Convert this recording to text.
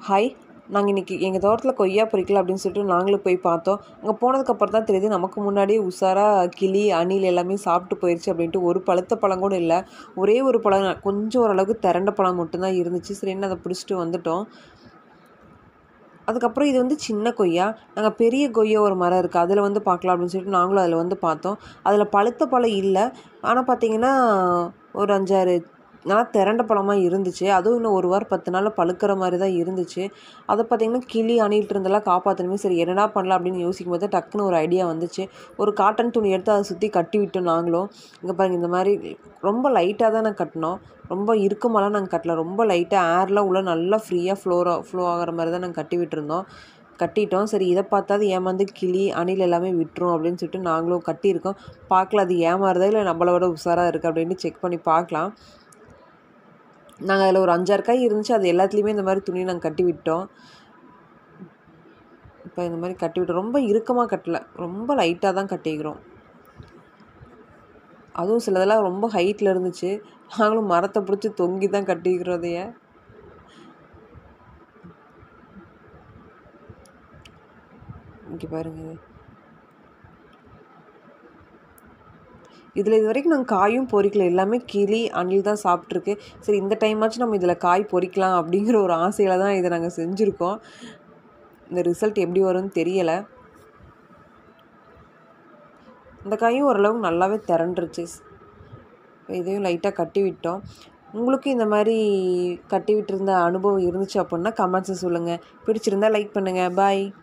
hi நாங்கள் இன்றைக்கி எங்கள் தோட்டத்தில் கொய்யா பறிக்கல அப்படின்னு சொல்லிட்டு நாங்களும் போய் பார்த்தோம் அங்கே போனதுக்கப்புறம் தான் தெரியுது நமக்கு முன்னாடியே உஷாராக கிளி அணில் எல்லாமே சாப்பிட்டு போயிடுச்சு அப்படின்ட்டு ஒரு பழுத்த பழம் கூட இல்லை ஒரே ஒரு பழம் கொஞ்சம் ஓரளவுக்கு திரண்ட பழம் மட்டும்தான் இருந்துச்சு சரின்னு அதை பிடிச்சிட்டு வந்துட்டோம் அதுக்கப்புறம் இது வந்து சின்ன கொய்யா நாங்கள் பெரிய கொய்யா ஒரு மரம் இருக்குது அதில் வந்து பார்க்கலாம் அப்படின்னு சொல்லிட்டு நாங்களும் அதில் வந்து பார்த்தோம் அதில் பழுத்த பழம் இல்லை ஆனால் பார்த்தீங்கன்னா ஒரு அஞ்சாறு நல்லா திரண்ட பழமாக இருந்துச்சு அதுவும் இன்னும் ஒரு வாரம் பத்து நாளில் பழுக்கிற மாதிரி தான் இருந்துச்சு அதை பார்த்திங்கன்னா கிளி அணில்ட்டு இருந்தெல்லாம் காப்பாற்றணுமே சரி என்னடா பண்ணலாம் அப்படின்னு யோசிக்கும் போது டக்குன்னு ஒரு ஐடியா வந்துச்சு ஒரு காட்டன் துணி எடுத்து அதை சுற்றி கட்டி விட்டோம் நாங்களும் இங்கே பாருங்க இந்த மாதிரி ரொம்ப லைட்டாக தான் நான் கட்டினோம் ரொம்ப இறுக்கமாலாம் நாங்கள் கட்டல ரொம்ப லைட்டாக ஏர்லாம் உள்ள நல்லா ஃப்ரீயாக ஃப்ளோரா ஃப்ளோ ஆகிற மாதிரி தான் நாங்கள் கட்டி விட்டுருந்தோம் கட்டிட்டோம் சரி இதை பார்த்தாது ஏமாந்து கிளி அணில் எல்லாமே விட்டுரும் அப்படின்னு சொல்லிட்டு நாங்களும் கட்டியிருக்கோம் பார்க்கல அது ஏமாறுதா இல்லை நம்மளை விட உஷாராக இருக்குது அப்படின்னு செக் பண்ணி பார்க்கலாம் நாங்கள் அதில் ஒரு அஞ்சாறு காய் இருந்துச்சு அது எல்லாத்துலேயுமே இந்த மாதிரி துணி நாங்கள் கட்டி விட்டோம் இப்போ இந்த மாதிரி கட்டி விட்டோம் ரொம்ப இறுக்கமாக கட்டல ரொம்ப லைட்டாக தான் கட்டிக்கிறோம் அதுவும் சிலதெல்லாம் ரொம்ப ஹைட்டில் இருந்துச்சு நாங்களும் மரத்தை பிடிச்சி தொங்கி தான் கட்டிக்கிறோம் அதைய இங்கே பாருங்க இதில் இது வரைக்கும் நாங்கள் காயும் பொறிக்கல எல்லாமே கிளி அணில் தான் சாப்பிட்ருக்கு சரி இந்த டைமாச்சும் நம்ம இதில் காய் பொறிக்கலாம் அப்படிங்கிற ஒரு ஆசையில் தான் இதை நாங்கள் செஞ்சுருக்கோம் இந்த ரிசல்ட் எப்படி வரும்னு தெரியலை இந்த காயும் ஓரளவுக்கு நல்லாவே திரண்டுருச்சு இதையும் லைட்டாக கட்டி விட்டோம் உங்களுக்கு இந்த மாதிரி கட்டி விட்டுருந்த அனுபவம் இருந்துச்சு அப்படின்னா கமெண்ட்ஸை சொல்லுங்கள் பிடிச்சிருந்தா லைக் பண்ணுங்கள் பாய்